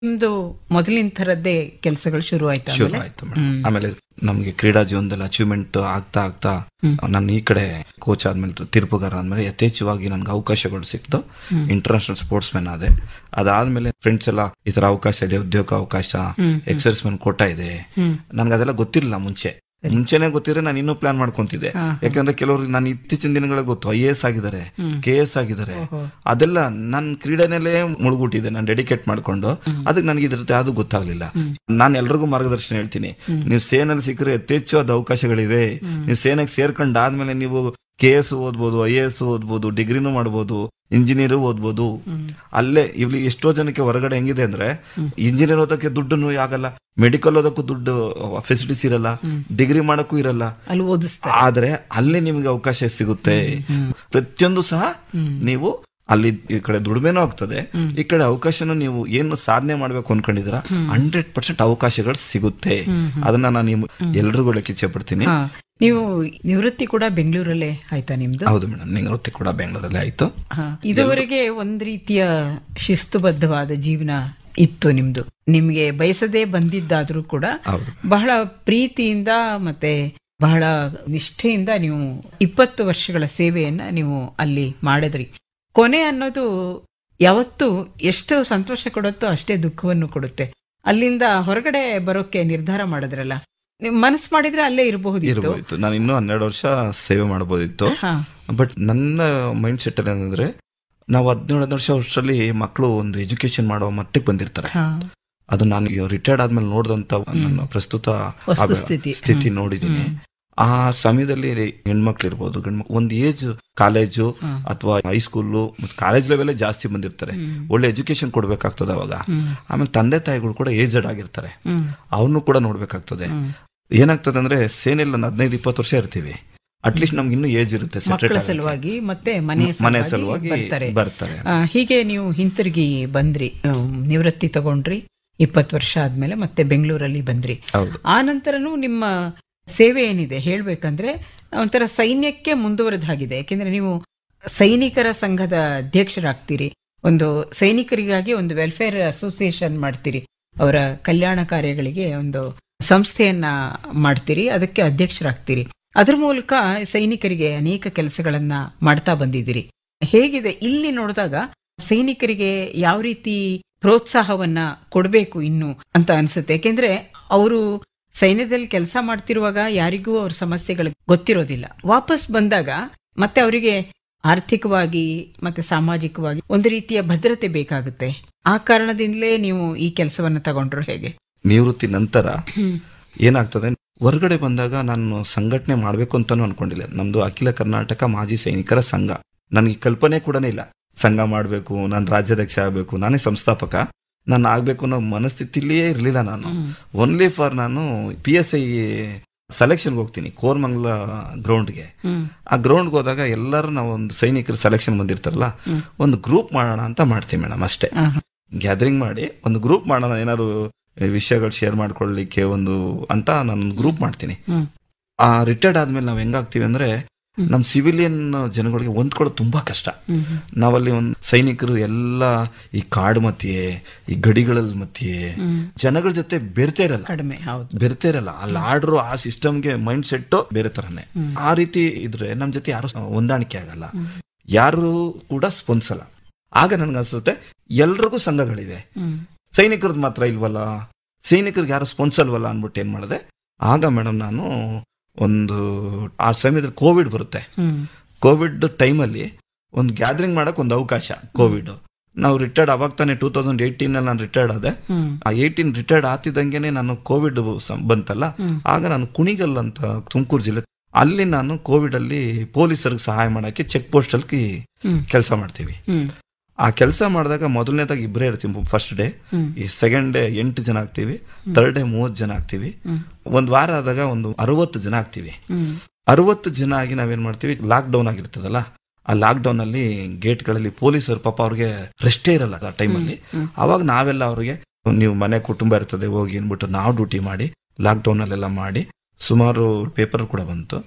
ನಿಮ್ದು ಮೊದಲಿನ ತರದ್ದೇ ಕೆಲಸಗಳು ಶುರು ಆಯ್ತಾ ಶುರು ಆಮೇಲೆ? ಆಯ್ತು ಮೇಡಮ್ ಆಮೇಲೆ ನಮ್ಗೆ ಕ್ರೀಡಾ ಜೀವನದಲ್ಲಿ ಅಚೀವ್ಮೆಂಟ್ ಆಗ್ತಾ ಆಗ್ತಾ ನಾನು ಈ ಕಡೆ ಕೋಚ್ ಆದ್ಮೇಲೆ ತೀರ್ಪುಗಾರ ಆದ್ಮೇಲೆ ಯಥೇಚ್ಛವಾಗಿ ನನ್ಗೆ ಅವಕಾಶಗಳು ಸಿಕ್ತು ಇಂಟರ್ನ್ಯಾಷನಲ್ ಸ್ಪೋರ್ಟ್ಸ್ ಮ್ಯಾನ್ ಆದೆ ಅದಾದ್ಮೇಲೆ ಫ್ರೆಂಡ್ಸ್ ಎಲ್ಲ ಈ ತರ ಅವಕಾಶ ಇದೆ ಉದ್ಯೋಗ ಅವಕಾಶ ಎಕ್ಸರ್ಸ್ ಮ್ಯಾನ್ ಕೋಟ ಇದೆ ನನ್ಗೆ ಅದೆಲ್ಲ ಗೊತ್ತಿರಲಿಲ್ಲ ಮುಂಚೆ ಮುಂಚೆನೆ ಗೊತ್ತಿದ್ರೆ ನಾನು ಇನ್ನೂ ಪ್ಲಾನ್ ಮಾಡ್ಕೊಂತಿದ್ದೆ ಯಾಕಂದ್ರೆ ಕೆಲವರು ನಾನು ಇತ್ತೀಚಿನ ದಿನಗಳಿಗೆ ಗೊತ್ತು ಐ ಎಸ್ ಆಗಿದ್ದಾರೆ ಕೆ ಎಸ್ ಆಗಿದ್ದಾರೆ ಅದೆಲ್ಲ ನನ್ನ ಕ್ರೀಡೆನಲ್ಲೇ ಮುಳುಗುಟ್ಟಿದೆ ನಾನು ಡೆಡಿಕೇಟ್ ಮಾಡ್ಕೊಂಡು ಅದಕ್ಕೆ ನನಗೆ ಇದ್ರದ್ದು ಯಾವುದು ಗೊತ್ತಾಗ್ಲಿಲ್ಲ ನಾನು ಎಲ್ರಿಗೂ ಮಾರ್ಗದರ್ಶನ ಹೇಳ್ತೀನಿ ನೀವು ಸೇನಲ್ಲಿ ಸಿಕ್ಕರೆ ಯಥೇಚ್ಛವಾದ ಅವಕಾಶಗಳಿವೆ ನೀವು ಸೇನೆಗೆ ಸೇರ್ಕೊಂಡಾದ್ಮೇಲೆ ನೀವು ಕೆ ಎಸ್ ಓದ್ಬೋದು ಐ ಎ ಎಸ್ ಓದ್ಬೋದು ಡಿಗ್ರಿನೂ ಮಾಡ್ಬೋದು ಇಂಜಿನಿಯರ್ ಓದ್ಬೋದು ಅಲ್ಲೇ ಇಲ್ಲಿ ಎಷ್ಟೋ ಜನಕ್ಕೆ ಹೊರಗಡೆ ಹೆಂಗಿದೆ ಅಂದ್ರೆ ಇಂಜಿನಿಯರ್ ಓದಕ್ಕೆ ದುಡ್ಡು ಆಗಲ್ಲ ಮೆಡಿಕಲ್ ಓದಕ್ಕೂ ದುಡ್ಡು ಫೆಸಿಲಿಟೀಸ್ ಇರಲ್ಲ ಡಿಗ್ರಿ ಮಾಡಕ್ಕೂ ಇರಲ್ಲ ಅಲ್ಲಿ ಓದಿಸ್ತಾರೆ ಆದ್ರೆ ಅಲ್ಲಿ ನಿಮ್ಗೆ ಅವಕಾಶ ಸಿಗುತ್ತೆ ಪ್ರತಿಯೊಂದು ಸಹ ನೀವು ಅಲ್ಲಿ ಈ ಕಡೆ ದುಡಿಮೆನೂ ಆಗ್ತದೆ ಈ ಕಡೆ ಅವಕಾಶನೂ ನೀವು ಏನು ಸಾಧನೆ ಮಾಡ್ಬೇಕು ಅನ್ಕೊಂಡಿದ್ರ ಹಂಡ್ರೆಡ್ ಪರ್ಸೆಂಟ್ ಅವಕಾಶಗಳು ಸಿಗುತ್ತೆ ಅದನ್ನ ನಾನು ನಿಮ್ ಎಲ್ರಿಗೂ ಹೇಳಕ್ ಇಚ್ಛೆ ಪಡ್ತೀನಿ ಹಾ. ನೀವು ನಿವೃತ್ತಿ ಕೂಡ ಬೆಂಗಳೂರಲ್ಲೇ ಆಯ್ತಾ ನಿಮ್ದು ಹೌದು ಮೇಡಮ್ ನಿವೃತ್ತಿ ಕೂಡ ಬೆಂಗಳೂರಲ್ಲಿ ಆಯ್ತು ಹಾ. ಇದುವರೆಗೆ ಒಂದ್ ರೀತಿಯ ಶಿಸ್ತುಬದ್ಧವಾದ ಜೀವನ ಇತ್ತು ನಿಮ್ದು ನಿಮ್ಗೆ ಬಯಸದೇ ಬಂದಿದ್ದಾದ್ರೂ ಕೂಡ ಹೌದು ಬಹಳ ಪ್ರೀತಿಯಿಂದ ಮತ್ತೆ ಬಹಳ ನಿಷ್ಠೆಯಿಂದ ನೀವು ಇಪ್ಪತ್ತು ವರ್ಷಗಳ ಸೇವೆಯನ್ನ ನೀವು ಅಲ್ಲಿ ಮಾಡಿದ್ರಿ ಕೊನೆ ಅನ್ನೋದು ಯಾವತ್ತೂ ಎಷ್ಟು ಸಂತೋಷ ಕೊಡುತ್ತೋ ಅಷ್ಟೇ ದುಃಖವನ್ನು ಕೊಡುತ್ತೆ ಅಲ್ಲಿಂದ ಹೊರಗಡೆ ಬರೋಕೆ ನಿರ್ಧಾರ ಮಾಡಿದ್ರಲ್ಲ ನೀವು ಮನಸ್ಸು ಮಾಡಿದ್ರೆ ಅಲ್ಲೇ ಇರಬಹುದಿತ್ತು ಇರ್ಬೋದಿತ್ತು ನಾನು ಇನ್ನೂ ಹನ್ನೆರಡು ವರ್ಷ ಸೇವೆ ಮಾಡಬಹುದಿತ್ತು ಹಾ ಬಟ್ ನನ್ನ ಮೈಂಡ್ ಸೆಟ್ ಅಲ್ಲಿ ಏನಂದ್ರೆ ನಾವು ಹದಿನೇಳು ಹದಿನೆಂಟು ವರ್ಷ ವರ್ಷದಲ್ಲಿ ಮಕ್ಕಳು ಒಂದು ಎಜುಕೇಶನ್ ಮಾಡೋ ಮಟ್ಟಕ್ಕೆ ಬಂದಿರ್ತಾರೆ ಹಾ ಅದು ನಾನು ರಿಟೈರ್ಡ್ ಆದ್ಮೇಲೆ ನೋಡಿದಂತ ನನ್ನ ಪ್ರಸ್ತುತ ವಸ್ತುಸ್ಥಿತಿ. ಸ್ಥಿತಿ ನೋಡಿದೀನಿ ಆ ಸಮಯದಲ್ಲಿ ಹೆಣ್ಮಕ್ಳು ಇರ್ಬೋದು ಗಂಡ್ಮ ಒಂದು ಏಜ್ ಕಾಲೇಜು ಅಥವಾ ಹೈಸ್ಕೂಲು ಮತ್ತು ಕಾಲೇಜ್ ಲೆವೆಲ್ ಜಾಸ್ತಿ ಬಂದಿರ್ತಾರೆ ಒಳ್ಳೆ ಎಜುಕೇಶನ್ ಕೊಡ್ಬೇಕಾಗ್ತದೆ ಅವಾಗ ಆಮೇಲೆ ತಂದೆ ತಾಯಿಗಳು ಕೂಡ ಏಜಡ್ ಆಗಿರ್ತಾರೆ ಹ್ಮ್ ಅವನು ಕೂಡ ನೋಡ್ಬೇಕಾಗ್ತದೆ ಏನಾಗ್ತದೆ ಅಂದ್ರೆ ಸೇನೆಲ್ಲ ಒಂದು ಹದಿನೈದು ಇಪ್ಪತ್ತು ವರ್ಷ ಇರ್ತೀವಿ ಅಟ್ಲೀಸ್ಟ್ ನಮ್ಗೆ ಇನ್ನೂ ಏಜ್ ಇರುತ್ತೆ ಮಕ್ಕಳ separate ಸಲುವಾಗಿ ಮತ್ತೆ ಮನೆ ಮನೆ ಸಲುವಾಗಿ ಸಲುವಾಗಿ ಬರ್ತಾರೆ ಬರ್ತಾರೆ ಆ, ಹೀಗೆ ನೀವು ಹಿಂತಿರುಗಿ ಬಂದ್ರಿ ಅಮ್, ನಿವೃತ್ತಿ ತಗೊಂಡ್ರಿ ಇಪ್ಪತ್ತು ವರ್ಷ ಆದ್ಮೇಲೆ ಮತ್ತೆ ಬೆಂಗಳೂರಲ್ಲಿ ಬಂದ್ರಿ ಹೌದು ಆ ನಂತರನೂ ನಿಮ್ಮ ಸೇವೆ ಏನಿದೆ ಹೇಳ್ಬೇಕಂದ್ರೆ ಒಂಥರ ಸೈನ್ಯಕ್ಕೆ ಮುಂದುವರೆದ ಹಾಗಿದೆ ಯಾಕೆಂದ್ರೆ ನೀವು ಸೈನಿಕರ ಸಂಘದ ಅಧ್ಯಕ್ಷರಾಗ್ತೀರಿ ಒಂದು ಸೈನಿಕರಿಗಾಗಿ ಒಂದು ವೆಲ್ಫೇರ್ ಅಸೋಸಿಯೇಷನ್ ಮಾಡ್ತೀರಿ ಅವರ ಕಲ್ಯಾಣ ಕಾರ್ಯಗಳಿಗೆ ಒಂದು ಸಂಸ್ಥೆಯನ್ನ ಮಾಡ್ತೀರಿ ಅದಕ್ಕೆ ಅಧ್ಯಕ್ಷರಾಗ್ತೀರಿ ಅದ್ರ ಮೂಲಕ ಸೈನಿಕರಿಗೆ ಅನೇಕ ಕೆಲಸಗಳನ್ನ ಮಾಡ್ತಾ ಬಂದಿದ್ದೀರಿ ಹೇಗಿದೆ ಇಲ್ಲಿ ನೋಡಿದಾಗ ಸೈನಿಕರಿಗೆ ಯಾವ ರೀತಿ ಪ್ರೋತ್ಸಾಹವನ್ನ ಕೊಡಬೇಕು ಇನ್ನು ಅಂತ ಅನ್ಸುತ್ತೆ ಯಾಕೆಂದ್ರೆ ಅವರು ಸೈನ್ಯದಲ್ಲಿ ಕೆಲಸ ಮಾಡ್ತಿರುವಾಗ ಯಾರಿಗೂ ಅವ್ರ ಸಮಸ್ಯೆಗಳು ಗೊತ್ತಿರೋದಿಲ್ಲ ವಾಪಸ್ ಬಂದಾಗ ಮತ್ತೆ ಅವರಿಗೆ ಆರ್ಥಿಕವಾಗಿ ಮತ್ತೆ ಸಾಮಾಜಿಕವಾಗಿ ಒಂದು ರೀತಿಯ ಭದ್ರತೆ ಬೇಕಾಗುತ್ತೆ ಆ ಕಾರಣದಿಂದಲೇ ನೀವು ಈ ಕೆಲಸವನ್ನ ತಗೊಂಡ್ರು ಹೇಗೆ ನಿವೃತ್ತಿ ನಂತರ ಏನಾಗ್ತದೆ ಹೊರಗಡೆ ಬಂದಾಗ ನಾನು ಸಂಘಟನೆ ಮಾಡ್ಬೇಕು ಅಂತಾನು ಅನ್ಕೊಂಡಿಲ್ಲ ನಮ್ದು ಅಖಿಲ ಕರ್ನಾಟಕ ಮಾಜಿ ಸೈನಿಕರ ಸಂಘ ನನಗೆ ಕಲ್ಪನೆ ಕೂಡ ಇಲ್ಲ ಸಂಘ ಮಾಡಬೇಕು ನಾನು ರಾಜ್ಯಾಧ್ಯಕ್ಷ ಆಗಬೇಕು ನಾನೇ ಸಂಸ್ಥಾಪಕ ನಾನು ಆಗ್ಬೇಕು ಅನ್ನೋ ಮನಸ್ಥಿತಿಲಿಯೇ ಇರಲಿಲ್ಲ ನಾನು ಓನ್ಲಿ ಫಾರ್ ನಾನು ಪಿ ಎಸ್ ಐ ಸೆಲೆಕ್ಷನ್ಗೆ ಹೋಗ್ತೀನಿ ಕೋರ್ಮಂಗ್ಲ ಗ್ರೌಂಡ್ಗೆ ಹ್ಮ್ ಆ ಗ್ರೌಂಡ್ಗೆ ಹೋದಾಗ ಎಲ್ಲರೂ ನಾವು ಒಂದು ಸೈನಿಕರು ಸೆಲೆಕ್ಷನ್ ಬಂದಿರ್ತಾರಲ್ಲ ಒಂದು ಗ್ರೂಪ್ ಮಾಡೋಣ ಅಂತ ಮಾಡ್ತೀವಿ ಮೇಡಮ್ ಅಷ್ಟೇ ಆಹಾ. ಗ್ಯಾದರಿಂಗ್ ಮಾಡಿ ಒಂದು ಗ್ರೂಪ್ ಮಾಡೋಣ ಏನಾದ್ರು ವಿಷಯಗಳು ಶೇರ್ ಮಾಡ್ಕೊಳ್ಳಿಕ್ಕೆ ಒಂದು ಅಂತ ನಾನು ಗ್ರೂಪ್ ಮಾಡ್ತೀನಿ ಹ್ಮ್. ಆ ರಿಟೈರ್ಡ್ ಆದ್ಮೇಲೆ ನಾವ್ ಹೆಂಗಾಗ್ತೀವಿ ಅಂದ್ರೆ ನಮ್ ಸಿವಿಲಿಯನ್ ಜನಗಳಿಗೆ ಹೊಂದ್ಕೊಳ್ಳೋದು ತುಂಬಾ ಕಷ್ಟ ಹ್ಮ್ ನಾವಲ್ಲಿ ಒಂದು ಸೈನಿಕರು ಎಲ್ಲ ಈ ಕಾಡು ಮಧ್ಯೆ ಈ ಗಡಿಗಳಲ್ಲಿ ಮಧ್ಯೆ ಹ್ಮ್ ಜನಗಳ ಜೊತೆ ಬೆರ್ತಾ ಇರಲ್ಲ ಕಡಿಮೆ ಹೌದು ಬೆರ್ತಾ ಇರಲ್ಲ ಅಲ್ಲಿ ಆಡ್ರು ಆ ಸಿಸ್ಟಮ್ಗೆ ಮೈಂಡ್ ಸೆಟ್ ಬೇರೆ ತರನೇ ಆ ರೀತಿ ಇದ್ರೆ ನಮ್ ಜೊತೆ ಯಾರು ಹೊಂದಾಣಿಕೆ ಆಗಲ್ಲ ಯಾರು ಕೂಡ ಸ್ಪಂದಿಸಲ್ಲ ಆಗ ನನ್ಗನ್ಸುತ್ತೆ ಎಲ್ರಿಗೂ ಸಂಘಗಳಿವೆ ಹ್ಮ್ ಸೈನಿಕರದ್ದು ಮಾತ್ರ ಇಲ್ವಲ್ಲ ಸೈನಿಕರಿಗೆ ಯಾರು ಸ್ಪಂದಿಸಲ್ವಲ್ಲ ಅನ್ಬಿಟ್ಟು ಏನ್ ಮಾಡಿದೆ ಆಗ ಮೇಡಮ್ ನಾನು ಒಂದು ಆ ಸಮಯದಲ್ಲಿ ಕೋವಿಡ್ ಬರುತ್ತೆ ಹ್ಮ್ ಕೋವಿಡ್ ಟೈಮಲ್ಲಿ ಒಂದು ಗ್ಯಾದರಿಂಗ್ ಮಾಡಕ್ ಒಂದು ಅವಕಾಶ ಕೋವಿಡ್ ನಾವು ರಿಟೈರ್ಡ್ ಅವಾಗ ತಾನೇ ಟೂ ತೌಸಂಡ್ ಏಯ್ಟೀನ್ ಅಲ್ಲಿ ನಾನು ರಿಟೈರ್ಡ್ ಆದೆ ಹ್ಮ್ ಆ ಏಯ್ಟೀನ್ ರಿಟೈರ್ಡ್ ಆಗ್ತಿದ್ದಂಗೆನೆ ನಾನು ಕೋವಿಡ್ ಬಂತಲ್ಲ ಆಗ ನಾನು ಕುಣಿಗಲ್ ಅಂತ ತುಮಕೂರು ಜಿಲ್ಲೆ ಅಲ್ಲಿ ನಾನು ಕೋವಿಡ್ ಅಲ್ಲಿ ಪೊಲೀಸರಿಗೆ ಸಹಾಯ ಮಾಡಕ್ಕೆ ಚೆಕ್ ಪೋಸ್ಟ್ ಅಲ್ಲಿ ಹ್ಮ್. ಕೆಲಸ ಮಾಡ್ತೀವಿ ಹ್ಮ್ ಆ ಕೆಲಸ ಮಾಡಿದಾಗ ಮೊದಲನೇದಾಗಿ ಇಬ್ಬರೇ ಇರ್ತೀವಿ ಫಸ್ಟ್ ಡೇ ಹ್ಮ್. ಈ ಸೆಕೆಂಡ್ ಡೇ ಎಂಟು ಜನ ಆಗ್ತೀವಿ ಥರ್ಡ್ ಡೇ ಮೂವತ್ತು ಜನ ಆಗ್ತೀವಿ ಒಂದ್ ವಾರ ಆದಾಗ ಒಂದು ಅರವತ್ತು ಜನ ಆಗ್ತೀವಿ ಹ್ಮ್ ಅರವತ್ತು ಜನ ಆಗಿ ನಾವೇನ್ ಮಾಡ್ತೀವಿ ಲಾಕ್ ಡೌನ್ ಆಗಿರ್ತದಲ್ಲ ಆ ಲಾಕ್ ಡೌನ್ ಅಲ್ಲಿ ಗೇಟ್ ಗಳಲ್ಲಿ ಪೊಲೀಸರು ಪಾಪ ಅವ್ರಿಗೆ ರೆಸ್ಟೇ ಇರಲ್ಲ ಆ ಟೈಮಲ್ಲಿ ಅವಾಗ ನಾವೆಲ್ಲ ಅವ್ರಿಗೆ ನೀವು ಮನೆ ಕುಟುಂಬ ಇರ್ತದೆ ಹೋಗಿ ಅನ್ಬಿಟ್ಟು ನಾವು ಡ್ಯೂಟಿ ಮಾಡಿ ಲಾಕ್ ಡೌನ್ ಅಲ್ಲೆಲ್ಲ ಮಾಡಿ ಸುಮಾರು ಪೇಪರ್ ಕೂಡ ಬಂತು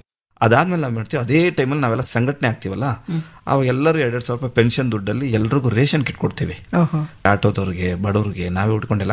ಅದಾದ್ಮೇಲೆ ನಾವು ಮಾಡ್ತೀವಿ ಅದೇ ಟೈಮಲ್ಲಿ ನಾವೆಲ್ಲ ಸಂಘಟನೆ ಆಗ್ತೀವಲ್ಲ ಅವಾಗ ಎಲ್ಲರೂ ಎರಡೆರಡು ಸಾವಿರ ರೂಪಾಯಿ ಪೆನ್ಷನ್ ದುಡ್ಡಲ್ಲಿ ಎಲ್ರಿಗೂ ರೇಷನ್ ಕಿಟ್ ಕೊಡ್ತೀವಿ ಓಹೋ ಆಟೋದವ್ರಿಗೆ ಬಡವ್ರಿಗೆ ನಾವೇ ಉಟ್ಕೊಂಡೆಲ್ಲ